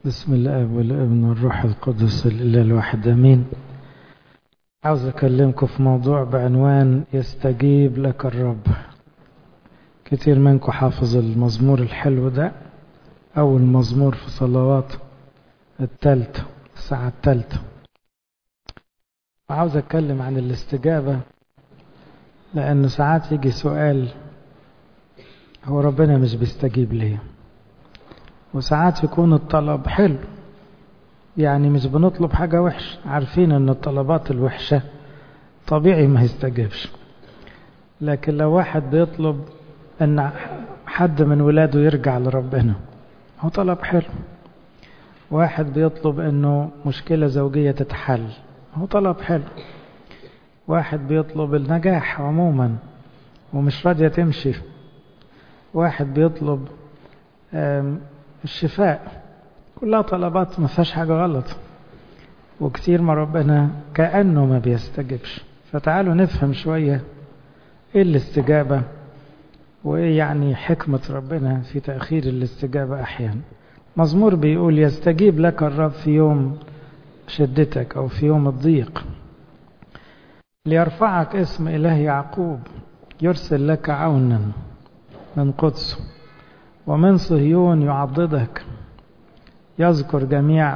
بسم الله والابن والروح القدس الإله الواحد أمين عاوز أكلمكم في موضوع بعنوان يستجيب لك الرب كتير منكم حافظ المزمور الحلو ده أول مزمور في صلوات التالتة الساعة التالتة وعاوز أتكلم عن الاستجابة لأن ساعات يجي سؤال هو ربنا مش بيستجيب ليه وساعات يكون الطلب حلو يعني مش بنطلب حاجة وحش عارفين ان الطلبات الوحشة طبيعي ما يستجيبش لكن لو واحد بيطلب ان حد من ولاده يرجع لربنا هو طلب حلو واحد بيطلب انه مشكلة زوجية تتحل هو طلب حلو واحد بيطلب النجاح عموما ومش راضية تمشي واحد بيطلب الشفاء كلها طلبات ما فيهاش حاجة غلط وكتير ما ربنا كأنه ما بيستجبش فتعالوا نفهم شوية ايه الاستجابة وايه يعني حكمة ربنا في تأخير الاستجابة أحيانا مزمور بيقول يستجيب لك الرب في يوم شدتك أو في يوم الضيق ليرفعك اسم إله يعقوب يرسل لك عونا من قدسه ومن صهيون يعضدك يذكر جميع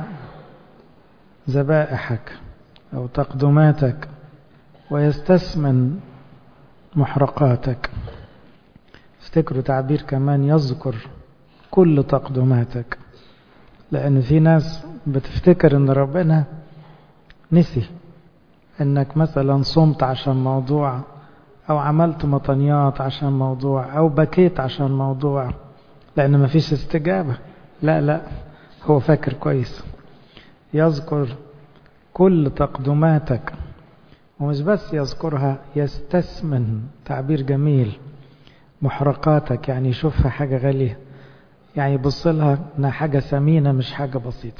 ذبائحك أو تقدماتك ويستثمن محرقاتك افتكروا تعبير كمان يذكر كل تقدماتك لأن في ناس بتفتكر ان ربنا نسي انك مثلا صمت عشان موضوع او عملت مطنيات عشان موضوع او بكيت عشان موضوع لأن ما فيش استجابة لا لا هو فاكر كويس يذكر كل تقدماتك ومش بس يذكرها يستثمن تعبير جميل محرقاتك يعني يشوفها حاجة غالية يعني يبص لها انها حاجة ثمينة مش حاجة بسيطة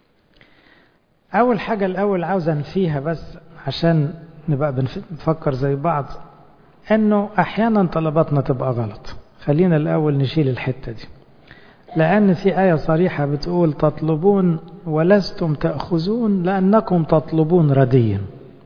أول حاجة الأول عاوز أنفيها بس عشان نبقى بنفكر زي بعض إنه أحيانا طلباتنا تبقى غلط خلينا الأول نشيل الحتة دي لأن في آية صريحة بتقول تطلبون ولستم تأخذون لأنكم تطلبون رديا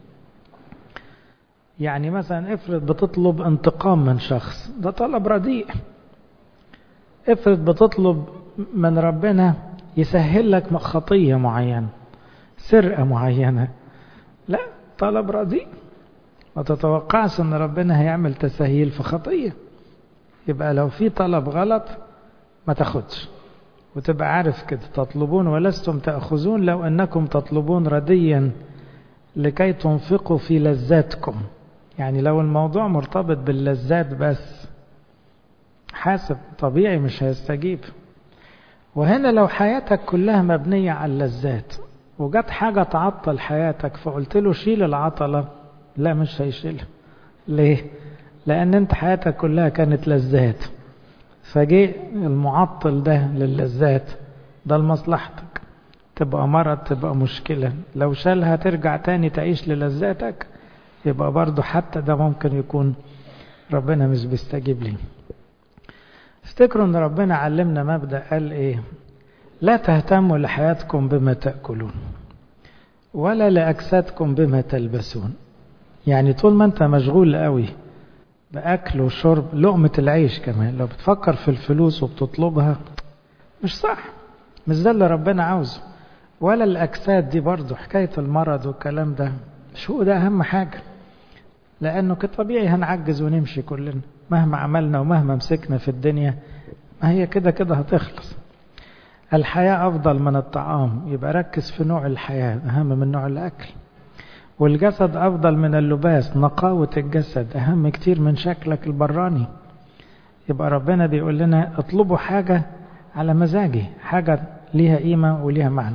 يعني مثلا افرض بتطلب انتقام من شخص ده طلب رديء افرض بتطلب من ربنا يسهل لك خطية معينة سرقة معينة لا طلب رديء ما تتوقعش ان ربنا هيعمل تسهيل في خطيه يبقى لو في طلب غلط ما تاخدش وتبقى عارف كده تطلبون ولستم تأخذون لو أنكم تطلبون رديا لكي تنفقوا في لذاتكم يعني لو الموضوع مرتبط باللذات بس حاسب طبيعي مش هيستجيب وهنا لو حياتك كلها مبنية على اللذات وجت حاجة تعطل حياتك فقلت له شيل العطلة لا مش هيشيلها ليه لأن أنت حياتك كلها كانت لذات فجي المعطل ده للذات ده لمصلحتك تبقى مرض تبقى مشكلة لو شالها ترجع تاني تعيش للذاتك يبقى برضو حتى ده ممكن يكون ربنا مش بيستجيب لي افتكروا ان ربنا علمنا مبدأ قال ايه لا تهتموا لحياتكم بما تأكلون ولا لأجسادكم بما تلبسون يعني طول ما انت مشغول قوي بأكل وشرب لقمة العيش كمان لو بتفكر في الفلوس وبتطلبها مش صح مش ده اللي ربنا عاوزه ولا الأجساد دي برضه حكاية المرض والكلام ده مش هو ده أهم حاجة لأنه كطبيعي هنعجز ونمشي كلنا مهما عملنا ومهما مسكنا في الدنيا ما هي كده كده هتخلص الحياة أفضل من الطعام يبقى ركز في نوع الحياة أهم من نوع الأكل والجسد أفضل من اللباس نقاوة الجسد أهم كتير من شكلك البراني يبقى ربنا بيقول لنا اطلبوا حاجة على مزاجي حاجة ليها قيمة وليها معنى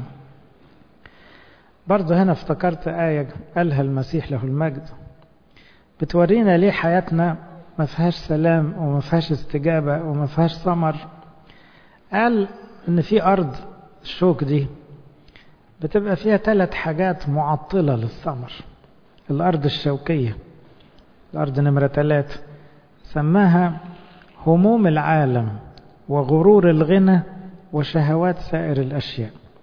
برضه هنا افتكرت آية قالها المسيح له المجد بتورينا ليه حياتنا ما فيهاش سلام وما فيهاش استجابة وما فيهاش ثمر قال ان في أرض الشوك دي بتبقى فيها ثلاث حاجات معطلة للثمر الأرض الشوكية الأرض نمرة ثلاثة سماها هموم العالم وغرور الغنى وشهوات سائر الأشياء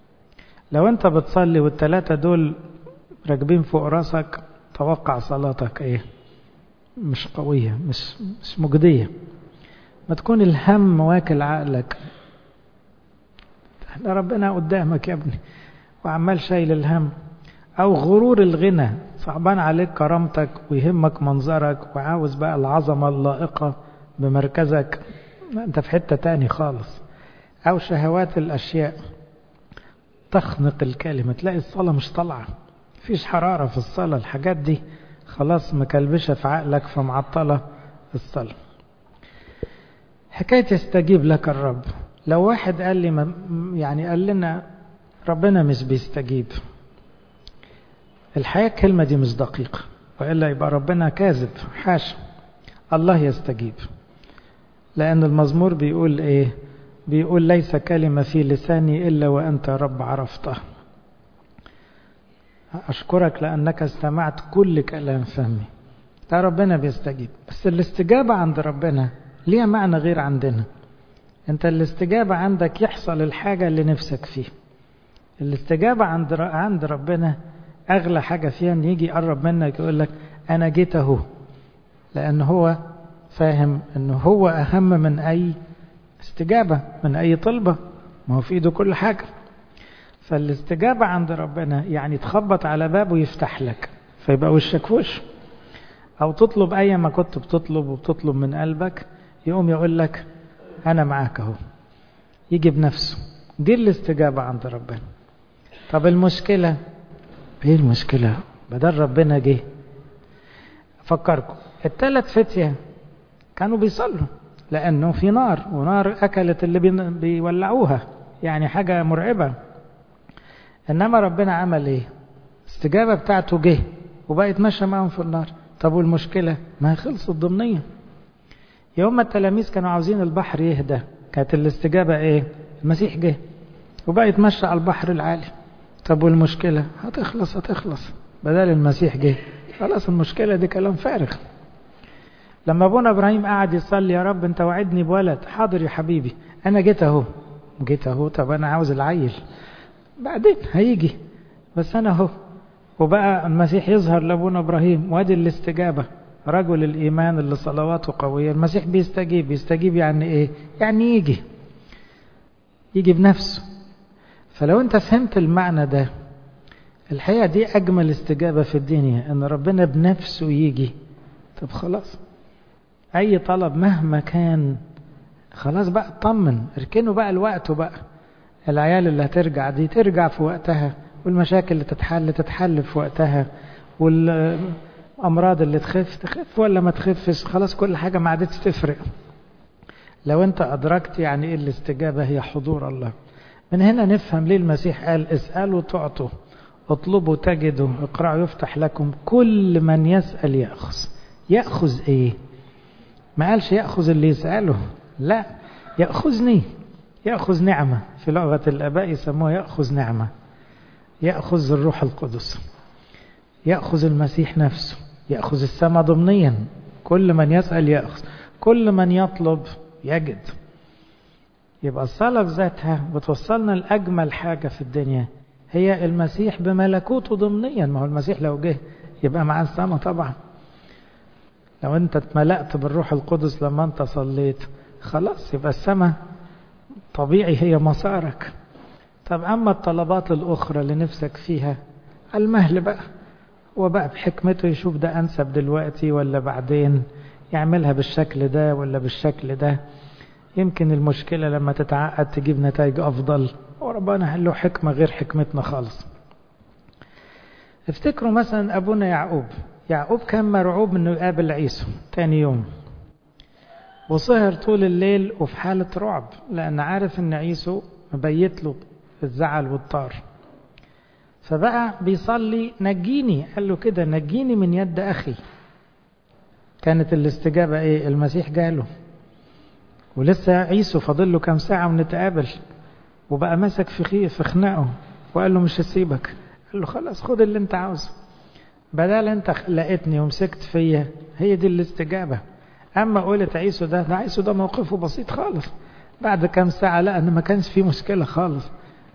لو انت بتصلي والتلاتة دول راكبين فوق راسك توقع صلاتك ايه مش قوية مش, مش مجدية ما تكون الهم واكل عقلك احنا ربنا قدامك يا ابني وعمال شايل الهم او غرور الغنى صعبان عليك كرامتك ويهمك منظرك وعاوز بقى العظمة اللائقة بمركزك انت في حتة تاني خالص او شهوات الاشياء تخنق الكلمة تلاقي الصلاة مش طالعة فيش حرارة في الصلاة الحاجات دي خلاص مكلبشة في عقلك فمعطلة الصلاة حكاية يستجيب لك الرب لو واحد قال لي يعني قال لنا ربنا مش بيستجيب الحقيقة الكلمة دي مش دقيقة وإلا يبقى ربنا كاذب حاشا الله يستجيب لأن المزمور بيقول إيه بيقول ليس كلمة في لساني إلا وأنت رب عرفته أشكرك لأنك استمعت كل كلام فمي ده ربنا بيستجيب بس الاستجابة عند ربنا ليها معنى غير عندنا انت الاستجابة عندك يحصل الحاجة اللي نفسك فيه الاستجابة عند عند ربنا أغلى حاجة فيها إن يجي يقرب منك يقول لك أنا جيت أهو لأن هو فاهم إن هو أهم من أي استجابة من أي طلبة ما هو في إيده كل حاجة فالاستجابة عند ربنا يعني تخبط على بابه يفتح لك فيبقى وشك في وشه أو تطلب أي ما كنت بتطلب وبتطلب من قلبك يقوم يقول لك أنا معاك أهو يجي بنفسه دي الاستجابة عند ربنا طب المشكلة ايه المشكلة بدل ربنا جه فكركم الثلاث فتية كانوا بيصلوا لأنه في نار ونار أكلت اللي بيولعوها يعني حاجة مرعبة إنما ربنا عمل إيه استجابة بتاعته جه وبقى يتمشى معهم في النار طب والمشكلة ما هي خلصت ضمنيا يوم التلاميذ كانوا عاوزين البحر يهدى كانت الاستجابة إيه المسيح جه وبقى يتمشى على البحر العالي طب والمشكلة هتخلص هتخلص بدل المسيح جه خلاص المشكلة دي كلام فارغ لما ابونا ابراهيم قعد يصلي يا رب انت وعدني بولد حاضر يا حبيبي انا جيت اهو جيت اهو طب انا عاوز العيل بعدين هيجي بس انا اهو وبقى المسيح يظهر لابونا ابراهيم وادي الاستجابة رجل الايمان اللي صلواته قوية المسيح بيستجيب بيستجيب يعني ايه يعني يجي يجي بنفسه فلو انت فهمت المعنى ده الحقيقة دي أجمل استجابة في الدنيا أن ربنا بنفسه يجي طب خلاص أي طلب مهما كان خلاص بقى اطمن اركنوا بقى الوقت بقى العيال اللي هترجع دي ترجع في وقتها والمشاكل اللي تتحل تتحل في وقتها والأمراض اللي تخف تخف ولا ما تخفش خلاص كل حاجة ما عادتش تفرق لو انت أدركت يعني ايه الاستجابة هي حضور الله من هنا نفهم ليه المسيح قال اسألوا تعطوا اطلبوا تجدوا اقرأوا يفتح لكم كل من يسأل يأخذ يأخذ ايه ما قالش يأخذ اللي يسأله لا يأخذني يأخذ نعمة في لغة الآباء يسموها يأخذ نعمة يأخذ الروح القدس يأخذ المسيح نفسه يأخذ السماء ضمنيا كل من يسأل يأخذ كل من يطلب يجد يبقى الصلاة في ذاتها بتوصلنا لأجمل حاجة في الدنيا هي المسيح بملكوته ضمنيا ما هو المسيح لو جه يبقى مع السماء طبعا لو انت اتملأت بالروح القدس لما انت صليت خلاص يبقى السماء طبيعي هي مسارك طب أما الطلبات الأخرى اللي نفسك فيها المهل بقى هو بقى بحكمته يشوف ده أنسب دلوقتي ولا بعدين يعملها بالشكل ده ولا بالشكل ده يمكن المشكلة لما تتعقد تجيب نتائج أفضل وربنا له حكمة غير حكمتنا خالص افتكروا مثلا أبونا يعقوب يعقوب كان مرعوب انه يقابل عيسو تاني يوم وسهر طول الليل وفي حالة رعب لأن عارف ان عيسو مبيت له الزعل والطار فبقى بيصلي نجيني قال له كده نجيني من يد أخي كانت الاستجابة ايه المسيح جاله ولسه عيسو فاضل له كام ساعة ونتقابل وبقى مسك في في خناقه وقال له مش هسيبك قال له خلاص خد اللي انت عاوزه بدل انت لقيتني ومسكت فيا هي دي الاستجابة اما قولت عيسو ده ده عيسو ده موقفه بسيط خالص بعد كام ساعة لقى ان ما كانش فيه مشكلة خالص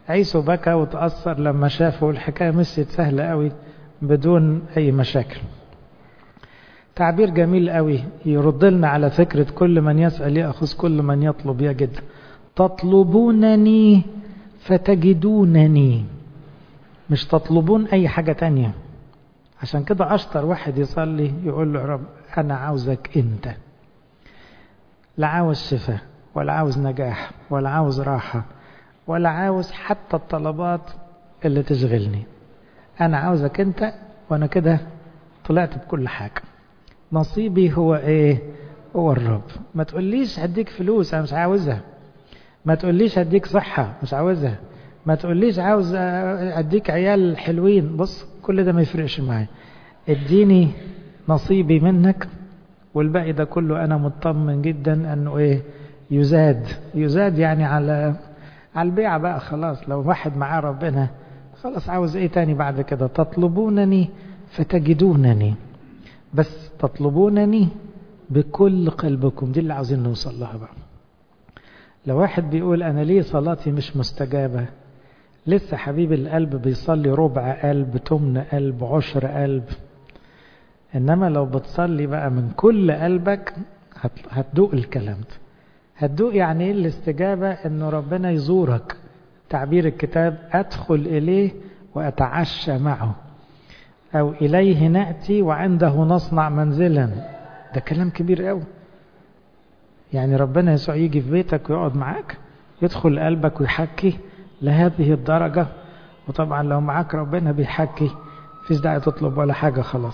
عيسو بكى وتأثر لما شافه الحكاية مشيت سهلة قوي بدون أي مشاكل تعبير جميل قوي يرد لنا على فكرة كل من يسأل يأخذ كل من يطلب يجد تطلبونني فتجدونني مش تطلبون أي حاجة تانية عشان كده أشطر واحد يصلي يقول له يا رب أنا عاوزك أنت لا عاوز شفاء ولا عاوز نجاح ولا عاوز راحة ولا عاوز حتى الطلبات اللي تشغلني أنا عاوزك أنت وأنا كده طلعت بكل حاجة نصيبي هو إيه هو الرب ما تقوليش هديك فلوس أنا مش عاوزها ما تقوليش هديك صحة مش عاوزها ما تقوليش عاوز أديك عيال حلوين بص كل ده ما يفرقش معايا اديني نصيبي منك والباقي ده كله أنا مطمن جدا أنه إيه يزاد يزاد يعني على على البيعة بقى خلاص لو واحد معاه ربنا خلاص عاوز ايه تاني بعد كده تطلبونني فتجدونني بس تطلبونني بكل قلبكم دي اللي عاوزين نوصل لها بقى لو واحد بيقول انا ليه صلاتي مش مستجابة لسه حبيب القلب بيصلي ربع قلب تمن قلب عشر قلب انما لو بتصلي بقى من كل قلبك هتدوق الكلام ده هتدوق يعني ايه الاستجابة انه ربنا يزورك تعبير الكتاب ادخل اليه واتعشى معه او اليه نأتي وعنده نصنع منزلا ده كلام كبير قوي يعني ربنا يسوع يجي في بيتك ويقعد معاك يدخل قلبك ويحكي لهذه الدرجة وطبعا لو معاك ربنا بيحكي فيش داعي تطلب ولا حاجة خلاص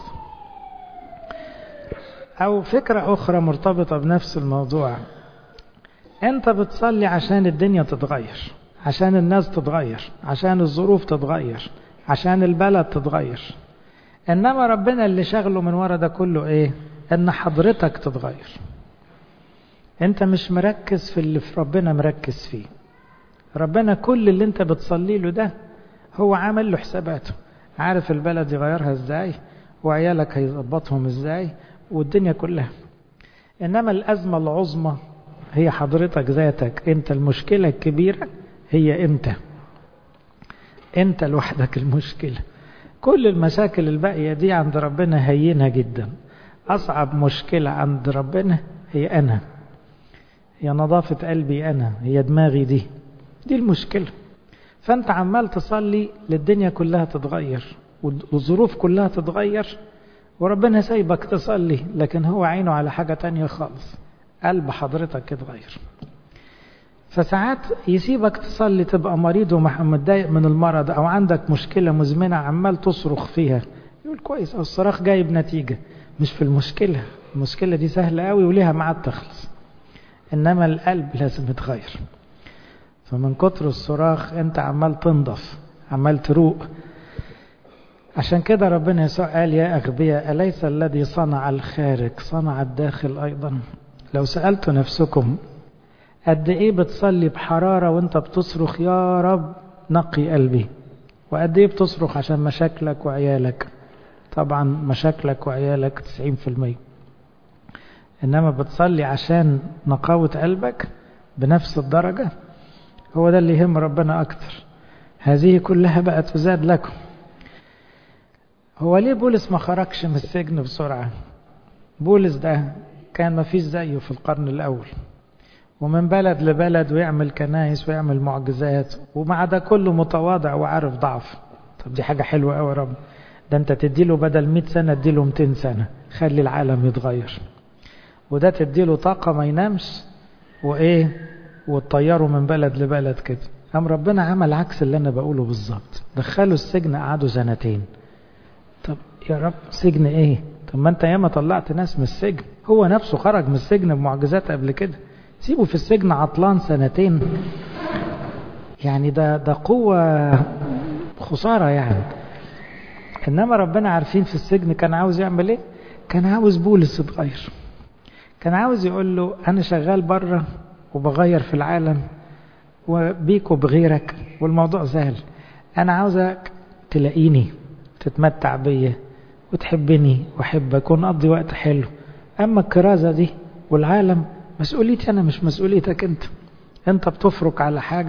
او فكرة اخرى مرتبطة بنفس الموضوع انت بتصلي عشان الدنيا تتغير عشان الناس تتغير عشان الظروف تتغير عشان البلد تتغير انما ربنا اللي شغله من ورا ده كله ايه ان حضرتك تتغير انت مش مركز في اللي في ربنا مركز فيه ربنا كل اللي انت بتصلي له ده هو عامل له حساباته عارف البلد يغيرها ازاي وعيالك هيظبطهم ازاي والدنيا كلها انما الازمه العظمى هي حضرتك ذاتك انت المشكلة الكبيرة هي انت انت لوحدك المشكلة كل المشاكل الباقية دي عند ربنا هينة جدا اصعب مشكلة عند ربنا هي انا هي نظافة قلبي انا هي دماغي دي دي المشكلة فانت عمال تصلي للدنيا كلها تتغير والظروف كلها تتغير وربنا سايبك تصلي لكن هو عينه على حاجة تانية خالص قلب حضرتك يتغير فساعات يسيبك تصلي تبقى مريض ومتضايق من المرض او عندك مشكلة مزمنة عمال تصرخ فيها يقول كويس الصراخ جايب نتيجة مش في المشكلة المشكلة دي سهلة قوي وليها ميعاد تخلص انما القلب لازم يتغير فمن كتر الصراخ انت عمال تنضف عمال تروق عشان كده ربنا يسوع قال يا أغبياء أليس الذي صنع الخارج صنع الداخل أيضا لو سألتوا نفسكم قد إيه بتصلي بحرارة وانت بتصرخ يا رب نقي قلبي وقد إيه بتصرخ عشان مشاكلك وعيالك طبعا مشاكلك وعيالك 90% إنما بتصلي عشان نقاوة قلبك بنفس الدرجة هو ده اللي يهم ربنا أكتر هذه كلها بقى تزاد لكم هو ليه بولس ما خرجش من السجن بسرعة بولس ده كان ما فيش زيه في القرن الأول ومن بلد لبلد ويعمل كنايس ويعمل معجزات ومع ده كله متواضع وعارف ضعف طب دي حاجة حلوة قوي يا رب ده انت تديله بدل 100 سنة اديله 200 سنة خلي العالم يتغير وده تديله طاقة ما ينامش وايه وتطيره من بلد لبلد كده قام ربنا عمل عكس اللي انا بقوله بالظبط دخله السجن قعدوا سنتين طب يا رب سجن ايه طب ما انت ياما طلعت ناس من السجن هو نفسه خرج من السجن بمعجزات قبل كده سيبه في السجن عطلان سنتين يعني ده ده قوة خسارة يعني انما ربنا عارفين في السجن كان عاوز يعمل ايه كان عاوز بولس يتغير كان عاوز يقول له انا شغال بره وبغير في العالم وبيك وبغيرك والموضوع سهل انا عاوزك تلاقيني تتمتع بيا وتحبني واحبك ونقضي وقت حلو اما الكرازة دي والعالم مسؤوليتي انا مش مسؤوليتك انت انت بتفرق على حاجة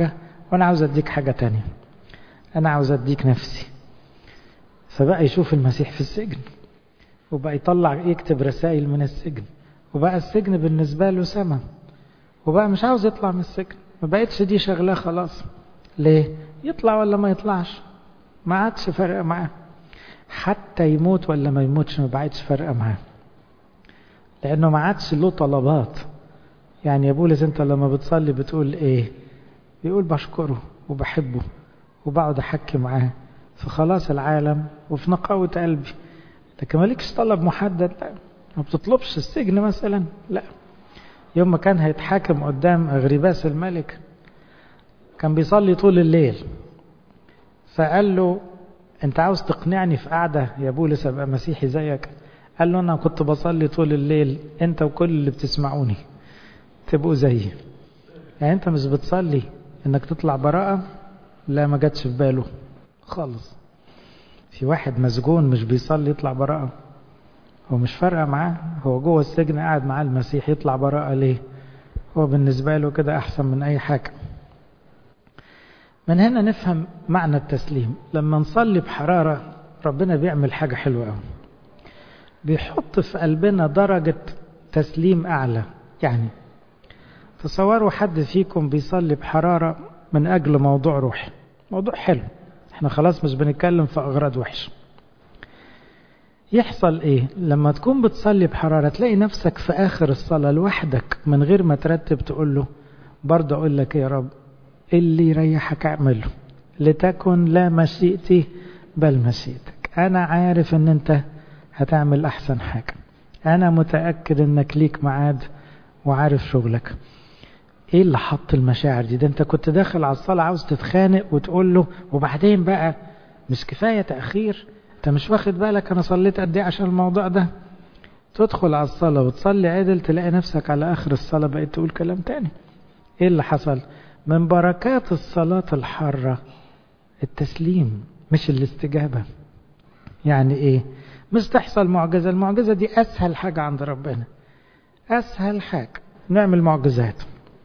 وأنا عاوز أديك حاجة تانية أنا عاوز أديك نفسي فبقى يشوف المسيح في السجن وبقى يطلع يكتب رسائل من السجن وبقى السجن بالنسبة له سما وبقى مش عاوز يطلع من السجن ما بقتش دي شغلاه خلاص ليه يطلع ولا ما يطلعش ما عادش فارقه معاه حتى يموت ولا ما يموتش ما بعدش فارقه معاه لانه ما عادش له طلبات يعني يا بولس انت لما بتصلي بتقول ايه بيقول بشكره وبحبه وبقعد احكي معاه في خلاص العالم وفي نقاوة قلبي لكن مالكش طلب محدد لا ما بتطلبش السجن مثلا لا يوم ما كان هيتحاكم قدام أغرباس الملك كان بيصلي طول الليل فقال له انت عاوز تقنعني في قعدة يا بولس ابقى مسيحي زيك قال له انا كنت بصلي طول الليل انت وكل اللي بتسمعوني تبقوا زيي يعني انت مش بتصلي انك تطلع براءة لا ما جاتش في باله خالص في واحد مسجون مش بيصلي يطلع براءة هو مش فارقة معاه هو جوه السجن قاعد معاه المسيح يطلع براءة ليه هو بالنسبة له كده أحسن من أي حاجة من هنا نفهم معنى التسليم لما نصلي بحرارة ربنا بيعمل حاجة حلوة قوي بيحط في قلبنا درجة تسليم أعلى يعني تصوروا حد فيكم بيصلي بحرارة من أجل موضوع روحي موضوع حلو احنا خلاص مش بنتكلم في أغراض وحشة يحصل ايه لما تكون بتصلي بحرارة تلاقي نفسك في آخر الصلاة لوحدك من غير ما ترتب تقول له برضه أقول لك يا رب اللي يريحك اعمله لتكن لا مشيئتي بل مشيئتك أنا عارف أن أنت هتعمل أحسن حاجة أنا متأكد أنك ليك معاد وعارف شغلك ايه اللي حط المشاعر دي ده انت كنت داخل على الصلاة عاوز تتخانق وتقول له وبعدين بقى مش كفاية تأخير انت مش واخد بالك انا صليت قد ايه عشان الموضوع ده تدخل على الصلاة وتصلي عدل تلاقي نفسك على اخر الصلاة بقيت تقول كلام تاني ايه اللي حصل من بركات الصلاة الحارة التسليم مش الاستجابة يعني ايه مش تحصل معجزة المعجزة دي اسهل حاجة عند ربنا اسهل حاجة نعمل معجزات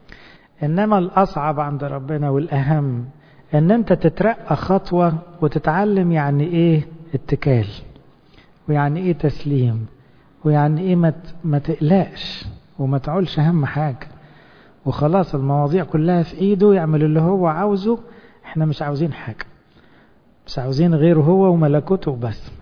انما الاصعب عند ربنا والاهم ان انت تترقى خطوة وتتعلم يعني ايه اتكال ويعني ايه تسليم ويعني ايه ما ما تقلقش وما تعولش هم حاجة وخلاص المواضيع كلها في ايده يعمل اللي هو عاوزه احنا مش عاوزين حاجة مش عاوزين غيره هو وملكوته بس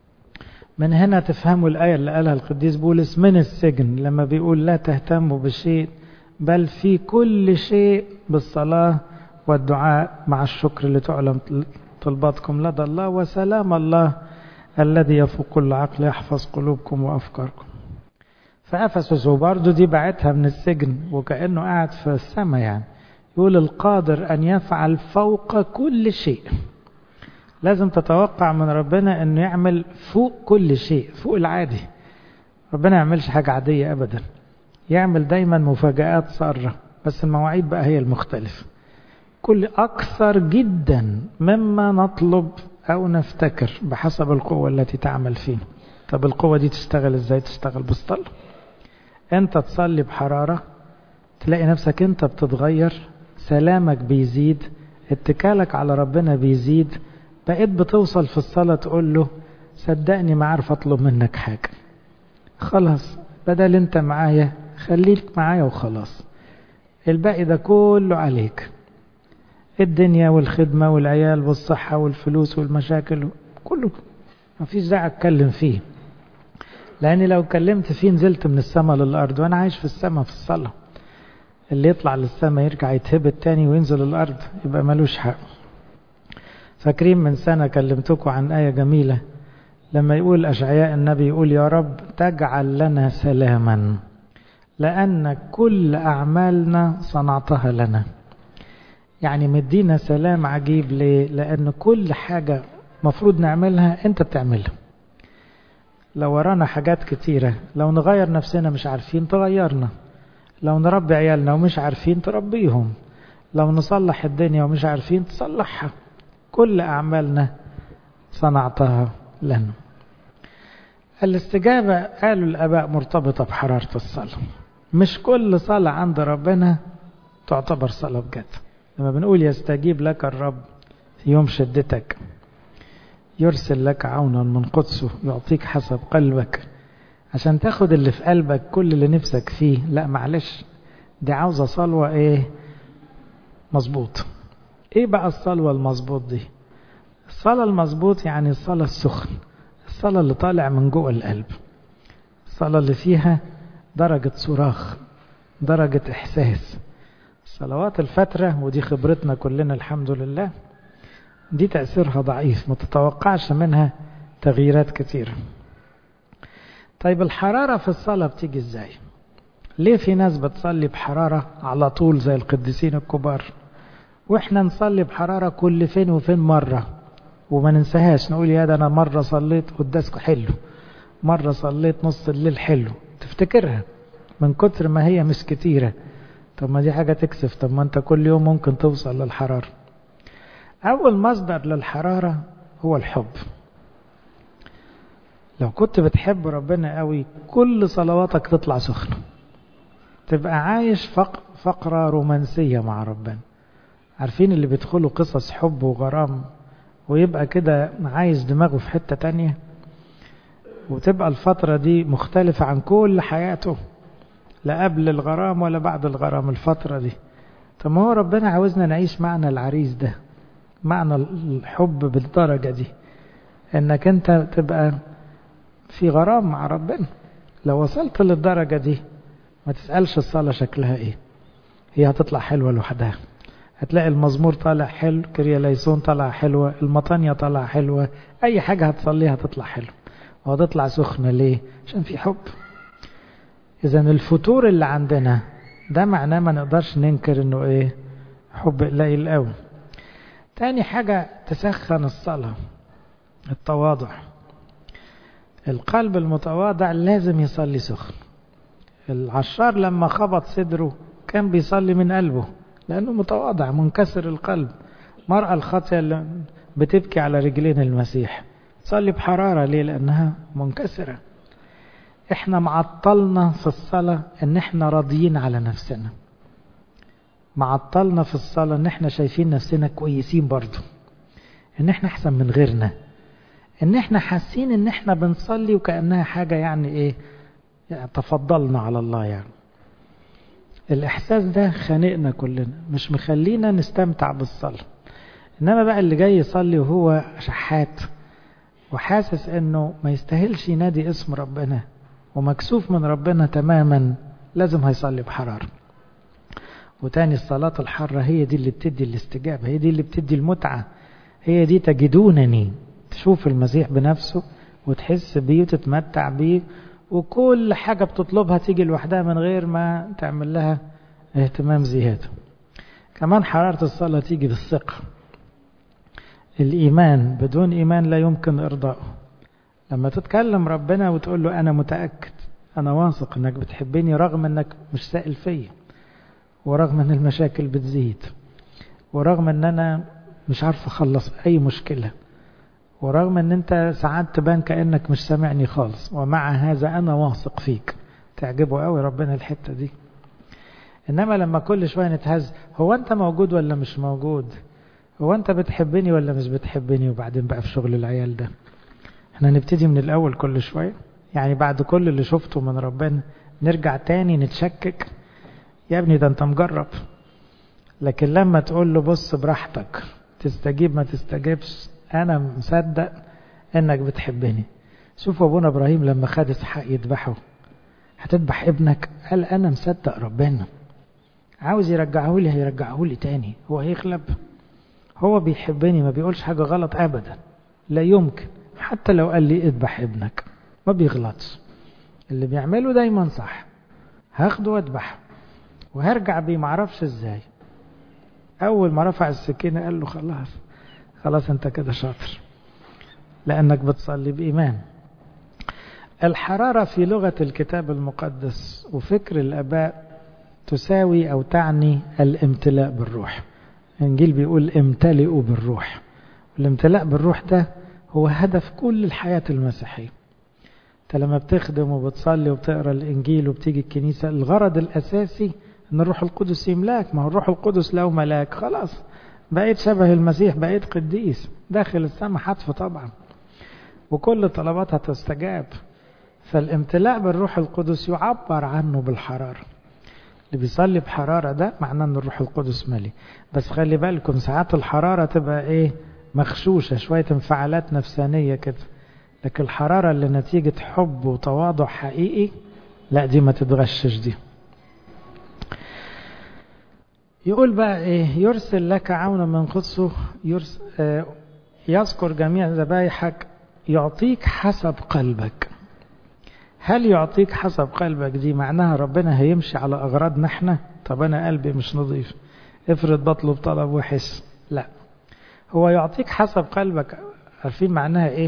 من هنا تفهموا الآية اللي قالها القديس بولس من السجن لما بيقول لا تهتموا بشيء بل في كل شيء بالصلاة والدعاء مع الشكر لتعلم طلباتكم لدى الله وسلام الله الذي يفوق كل عقل يحفظ قلوبكم وأفكاركم فأفسس برضه دي بعتها من السجن وكأنه قاعد في السماء يعني يقول القادر أن يفعل فوق كل شيء لازم تتوقع من ربنا أنه يعمل فوق كل شيء فوق العادي ربنا يعملش حاجة عادية أبدا يعمل دايما مفاجآت سارة بس المواعيد بقى هي المختلفة كل أكثر جدا مما نطلب أو نفتكر بحسب القوة التي تعمل فيه طب القوة دي تشتغل ازاي تشتغل بالصلاة انت تصلي بحرارة تلاقي نفسك انت بتتغير سلامك بيزيد اتكالك على ربنا بيزيد بقيت بتوصل في الصلاة تقول له صدقني ما عارف اطلب منك حاجة خلاص بدل انت معايا خليك معايا وخلاص الباقي ده كله عليك الدنيا والخدمة والعيال والصحة والفلوس والمشاكل كله ما فيش داعي اتكلم فيه لاني لو اتكلمت فيه نزلت من السماء للارض وانا عايش في السماء في الصلاة اللي يطلع للسماء يرجع يتهبط تاني وينزل الارض يبقى ملوش حق فاكرين من سنة كلمتكم عن آية جميلة لما يقول أشعياء النبي يقول يا رب تجعل لنا سلاما لأن كل أعمالنا صنعتها لنا يعني مدينا سلام عجيب ليه لأن كل حاجة مفروض نعملها أنت بتعملها لو ورانا حاجات كتيرة لو نغير نفسنا مش عارفين تغيرنا لو نربي عيالنا ومش عارفين تربيهم لو نصلح الدنيا ومش عارفين تصلحها كل أعمالنا صنعتها لنا الاستجابة قالوا الآباء مرتبطة بحرارة الصلاة مش كل صلاة عند ربنا تعتبر صلاة بجد لما بنقول يستجيب لك الرب في يوم شدتك يرسل لك عونا من قدسه يعطيك حسب قلبك عشان تاخد اللي في قلبك كل اللي نفسك فيه لا معلش دي عاوزة صلوة ايه مظبوط ايه بقى الصلوة المظبوط دي الصلاة المظبوط يعني الصلاة السخن الصلاة اللي طالع من جوه القلب الصلاة اللي فيها درجة صراخ درجة إحساس صلوات الفترة ودي خبرتنا كلنا الحمد لله دي تأثيرها ضعيف ما تتوقعش منها تغييرات كتيرة طيب الحرارة في الصلاة بتيجي ازاي ليه في ناس بتصلي بحرارة على طول زي القديسين الكبار واحنا نصلي بحرارة كل فين وفين مرة وما ننساهاش نقول يا ده انا مرة صليت قداسكم حلو مرة صليت نص الليل حلو تفتكرها من كتر ما هي مش كتيرة طب ما دي حاجة تكسف طب ما انت كل يوم ممكن توصل للحرارة اول مصدر للحرارة هو الحب لو كنت بتحب ربنا قوي كل صلواتك تطلع سخنة تبقى عايش فق فقرة رومانسية مع ربنا عارفين اللي بيدخلوا قصص حب وغرام ويبقى كده عايز دماغه في حتة تانية وتبقى الفترة دي مختلفة عن كل حياته لا قبل الغرام ولا بعد الغرام الفترة دي طب ما هو ربنا عاوزنا نعيش معنى العريس ده معنى الحب بالدرجة دي انك انت تبقى في غرام مع ربنا لو وصلت للدرجة دي ما تسألش الصلاة شكلها ايه هي هتطلع حلوة لوحدها هتلاقي المزمور طالع حلو كريا ليسون طالع حلوة المطانية طالع حلوة اي حاجة هتصليها تطلع حلو وهتطلع سخنة ليه عشان في حب اذا الفتور اللي عندنا ده معناه ما نقدرش ننكر انه ايه حب قليل قوي تاني حاجة تسخن الصلاة التواضع القلب المتواضع لازم يصلي سخن العشار لما خبط صدره كان بيصلي من قلبه لأنه متواضع منكسر القلب مرأة الخاطئة اللي بتبكي على رجلين المسيح تصلي بحرارة ليه لأنها منكسرة احنا معطلنا في الصلاة ان احنا راضيين على نفسنا معطلنا في الصلاة ان احنا شايفين نفسنا كويسين برضو ان احنا احسن من غيرنا ان احنا حاسين ان احنا بنصلي وكأنها حاجة يعني ايه يعني تفضلنا على الله يعني الاحساس ده خانقنا كلنا مش مخلينا نستمتع بالصلاة انما بقى اللي جاي يصلي وهو شحات وحاسس انه ما يستاهلش ينادي اسم ربنا ومكسوف من ربنا تماما لازم هيصلي بحرارة وتاني الصلاة الحارة هي دي اللي بتدي الاستجابة هي دي اللي بتدي المتعة هي دي تجدونني تشوف المسيح بنفسه وتحس بيه وتتمتع بيه وكل حاجة بتطلبها تيجي لوحدها من غير ما تعمل لها اهتمام زيادة كمان حرارة الصلاة تيجي بالثقة الإيمان بدون إيمان لا يمكن إرضائه لما تتكلم ربنا وتقول له أنا متأكد أنا واثق أنك بتحبني رغم أنك مش سائل فيا ورغم أن المشاكل بتزيد ورغم أن أنا مش عارف أخلص أي مشكلة ورغم أن أنت ساعات تبان كأنك مش سامعني خالص ومع هذا أنا واثق فيك تعجبه قوي ربنا الحتة دي إنما لما كل شوية نتهز هو أنت موجود ولا مش موجود هو أنت بتحبني ولا مش بتحبني وبعدين بقى في شغل العيال ده احنا نبتدي من الأول كل شوية يعني بعد كل اللي شفته من ربنا نرجع تاني نتشكك يا ابني ده انت مجرب لكن لما تقول له بص براحتك تستجيب ما تستجيبش انا مصدق انك بتحبني شوف ابونا ابراهيم لما خد اسحاق يذبحه هتذبح ابنك قال انا مصدق ربنا عاوز يرجعه لي هيرجعه لي تاني هو هيغلب هو بيحبني ما بيقولش حاجة غلط ابدا لا يمكن حتى لو قال لي اذبح ابنك ما بيغلطش اللي بيعمله دايما صح هاخده واذبحه وهرجع بيه معرفش ازاي اول ما رفع السكينة قال له خلاص خلاص انت كده شاطر لانك بتصلي بايمان الحرارة في لغة الكتاب المقدس وفكر الاباء تساوي او تعني الامتلاء بالروح الانجيل بيقول امتلئوا بالروح الامتلاء بالروح ده هو هدف كل الحياة المسيحية انت لما بتخدم وبتصلي وبتقرا الانجيل وبتيجي الكنيسة الغرض الاساسي ان الروح القدس يملاك ما هو الروح القدس لو ملاك خلاص بقيت شبه المسيح بقيت قديس داخل السماء حتف طبعا وكل طلباتها تستجاب فالامتلاء بالروح القدس يعبر عنه بالحرارة اللي بيصلي بحرارة ده معناه ان الروح القدس ملي بس خلي بالكم ساعات الحرارة تبقى ايه مخشوشة شوية انفعالات نفسانية كده لكن الحرارة اللي نتيجة حب وتواضع حقيقي لا دي ما تتغشش دي يقول بقى ايه يرسل لك عونا من قدسه يرس آه يذكر جميع ذبايحك يعطيك حسب قلبك هل يعطيك حسب قلبك دي معناها ربنا هيمشي على أغراضنا احنا طب أنا قلبي مش نظيف افرض بطلب طلب وحش لا هو يعطيك حسب قلبك عارفين معناها ايه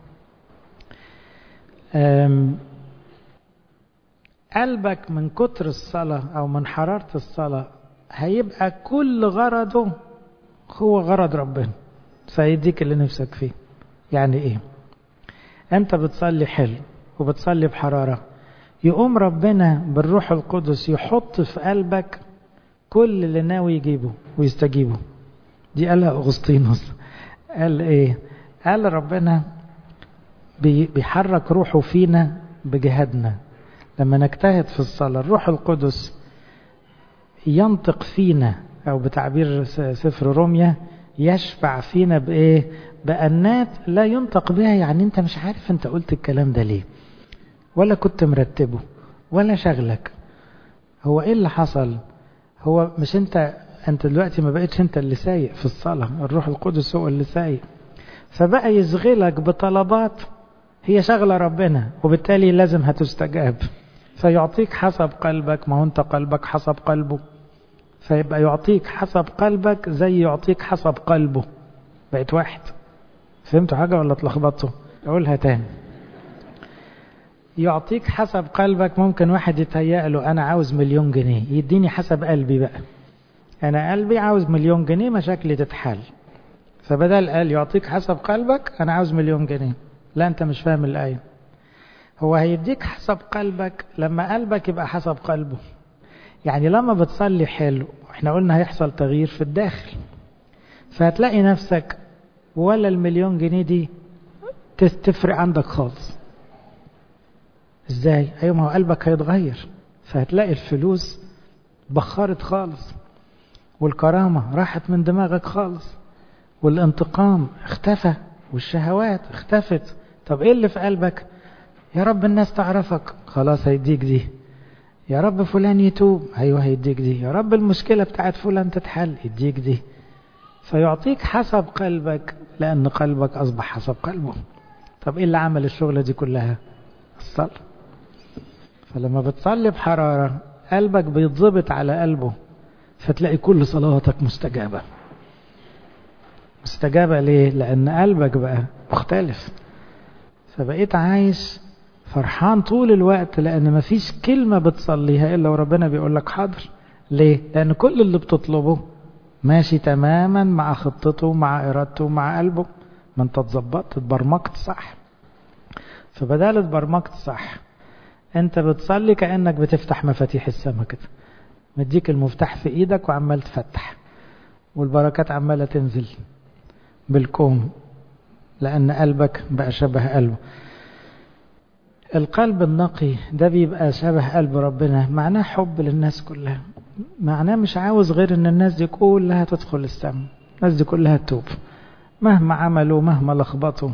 قلبك من كتر الصلاة أو من حرارة الصلاة هيبقى كل غرضه هو غرض ربنا فيديك اللي نفسك فيه يعني ايه انت بتصلي حلو وبتصلي بحرارة يقوم ربنا بالروح القدس يحط في قلبك كل اللي ناوي يجيبه ويستجيبه دي قالها أغسطينوس قال ايه قال ربنا بيحرك روحه فينا بجهادنا لما نجتهد في الصلاة الروح القدس ينطق فينا أو بتعبير سفر روميا يشفع فينا بإيه بأنات لا ينطق بها يعني أنت مش عارف أنت قلت الكلام ده ليه ولا كنت مرتبه ولا شغلك هو إيه اللي حصل هو مش أنت أنت دلوقتي ما بقتش أنت اللي سايق في الصلاة الروح القدس هو اللي سايق فبقى يشغلك بطلبات هي شغلة ربنا وبالتالي لازم هتستجاب فيعطيك حسب قلبك ما هو انت قلبك حسب قلبه فيبقى يعطيك حسب قلبك زي يعطيك حسب قلبه بقت واحد فهمتوا حاجة ولا اتلخبطتوا اقولها تاني يعطيك حسب قلبك ممكن واحد يتهيأ له انا عاوز مليون جنيه يديني حسب قلبي بقى انا قلبي عاوز مليون جنيه مشاكلي تتحل فبدل قال يعطيك حسب قلبك انا عاوز مليون جنيه لا انت مش فاهم الايه هو هيديك حسب قلبك لما قلبك يبقى حسب قلبه يعني لما بتصلي حلو احنا قلنا هيحصل تغيير في الداخل فهتلاقي نفسك ولا المليون جنيه دي تفرق عندك خالص ازاي ايوه ما هو قلبك هيتغير فهتلاقي الفلوس بخرت خالص والكرامة راحت من دماغك خالص والانتقام اختفى والشهوات اختفت طب ايه اللي في قلبك يا رب الناس تعرفك خلاص هيديك دي يا رب فلان يتوب ايوه هيديك دي يا رب المشكلة بتاعت فلان تتحل يديك دي فيعطيك حسب قلبك لان قلبك اصبح حسب قلبه طب ايه اللي عمل الشغلة دي كلها الصلاة فلما بتصلي بحرارة قلبك بيتظبط على قلبه فتلاقي كل صلواتك مستجابة مستجابة ليه لان قلبك بقى مختلف فبقيت عايش فرحان طول الوقت لان مفيش كلمة بتصليها الا وربنا بيقول لك حاضر ليه لان كل اللي بتطلبه ماشي تماما مع خطته مع ارادته مع قلبه ما انت اتظبطت اتبرمجت صح فبدال اتبرمجت صح انت بتصلي كانك بتفتح مفاتيح السماء كده مديك المفتاح في ايدك وعمال تفتح والبركات عماله تنزل بالكوم لأن قلبك بقى شبه قلبه القلب النقي ده بيبقى شبه قلب ربنا معناه حب للناس كلها معناه مش عاوز غير ان الناس دي كلها تدخل السماء الناس دي كلها تتوب مهما عملوا مهما لخبطوا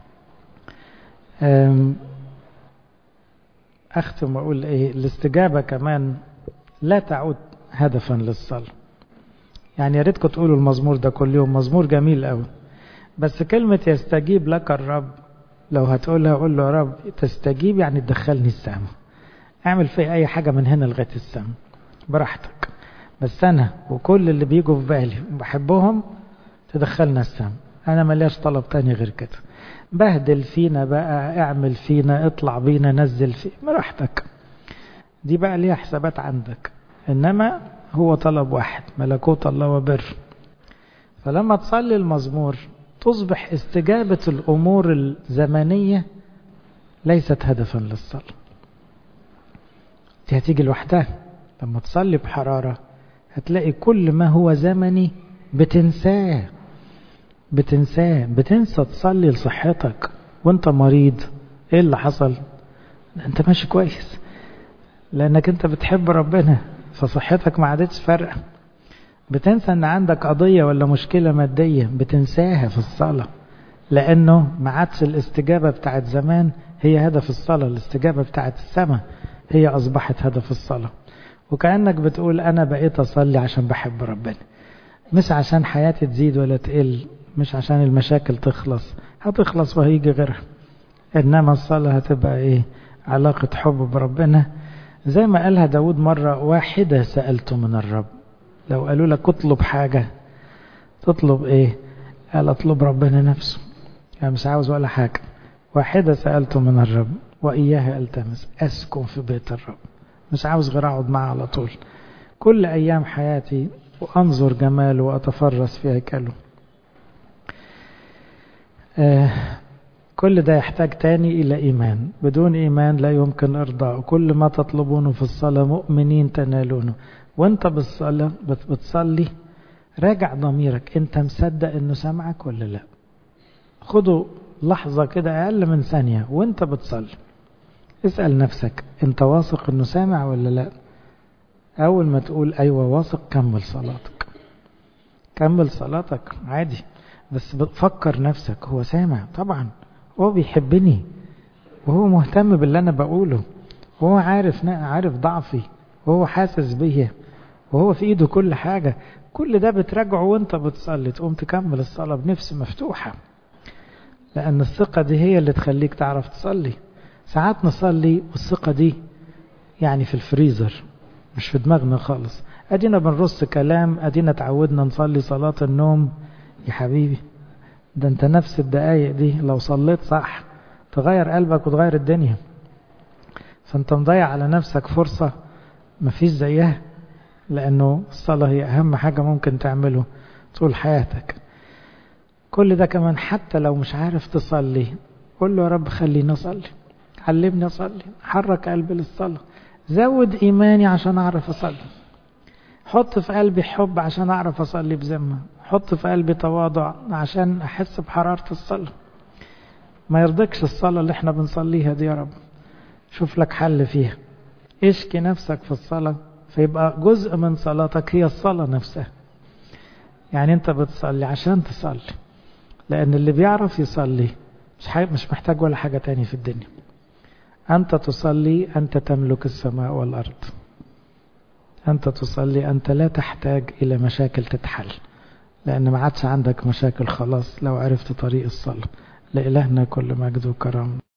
اختم واقول ايه الاستجابه كمان لا تعود هدفا للصلاه يعني يا ريتكم تقولوا المزمور ده كل يوم مزمور جميل قوي بس كلمة يستجيب لك الرب لو هتقولها قول له يا رب تستجيب يعني تدخلني السماء اعمل في اي حاجة من هنا لغاية السماء براحتك بس انا وكل اللي بيجوا في بالي وبحبهم تدخلنا السماء انا ملياش طلب تاني غير كده بهدل فينا بقى اعمل فينا اطلع بينا نزل فينا براحتك دي بقى ليها حسابات عندك انما هو طلب واحد ملكوت الله وبر فلما تصلي المزمور تصبح استجابة الأمور الزمنية ليست هدفا للصلاة دي هتيجي لوحدها لما تصلي بحرارة هتلاقي كل ما هو زمني بتنساه بتنساه بتنسى تصلي لصحتك وانت مريض ايه اللي حصل انت ماشي كويس لانك انت بتحب ربنا فصحتك ما عادتش فارقه بتنسى ان عندك قضيه ولا مشكله ماديه بتنساها في الصلاه لانه ما عادش الاستجابه بتاعت زمان هي هدف الصلاه الاستجابه بتاعت السماء هي اصبحت هدف الصلاه وكانك بتقول انا بقيت اصلي عشان بحب ربنا مش عشان حياتي تزيد ولا تقل مش عشان المشاكل تخلص هتخلص وهيجي غيرها انما الصلاه هتبقى ايه علاقه حب بربنا زي ما قالها داود مرة واحدة سألته من الرب لو قالوا لك اطلب حاجة تطلب ايه قال اطلب ربنا نفسه يعني مش عاوز ولا حاجة واحدة سألته من الرب وإياها التمس أسكن في بيت الرب مش عاوز غير أقعد معه على طول كل أيام حياتي وأنظر جماله وأتفرس في هيكله آه كل ده يحتاج تاني إلى إيمان بدون إيمان لا يمكن إرضاء كل ما تطلبونه في الصلاة مؤمنين تنالونه وانت بالصلاة بتصلي راجع ضميرك انت مصدق انه سامعك ولا لا خدوا لحظة كده أقل من ثانية وانت بتصلي اسأل نفسك انت واثق انه سامع ولا لا أول ما تقول أيوة واثق كمل صلاتك كمل صلاتك عادي بس فكر نفسك هو سامع طبعا هو بيحبني وهو مهتم باللي انا بقوله وهو عارف عارف ضعفي وهو حاسس بيا وهو في ايده كل حاجه كل ده بتراجعه وانت بتصلي تقوم تكمل الصلاه بنفس مفتوحه لان الثقه دي هي اللي تخليك تعرف تصلي ساعات نصلي والثقه دي يعني في الفريزر مش في دماغنا خالص ادينا بنرص كلام ادينا اتعودنا نصلي صلاه النوم يا حبيبي ده انت نفس الدقايق دي لو صليت صح تغير قلبك وتغير الدنيا فانت مضيع على نفسك فرصة مفيش زيها لانه الصلاة هي اهم حاجة ممكن تعمله طول حياتك كل ده كمان حتى لو مش عارف تصلي قول له يا رب خليني اصلي علمني اصلي حرك قلبي للصلاة زود ايماني عشان اعرف اصلي حط في قلبي حب عشان اعرف اصلي بذمه حط في قلبي تواضع عشان احس بحراره الصلاه ما يرضكش الصلاه اللي احنا بنصليها دي يا رب شوف لك حل فيها اشكي نفسك في الصلاه فيبقى جزء من صلاتك هي الصلاه نفسها يعني انت بتصلي عشان تصلي لان اللي بيعرف يصلي مش مش محتاج ولا حاجه تاني في الدنيا انت تصلي انت تملك السماء والارض أنت تصلي أنت لا تحتاج إلى مشاكل تتحل لأن ما عادش عندك مشاكل خلاص لو عرفت طريق الصلاة لإلهنا كل مجد وكرم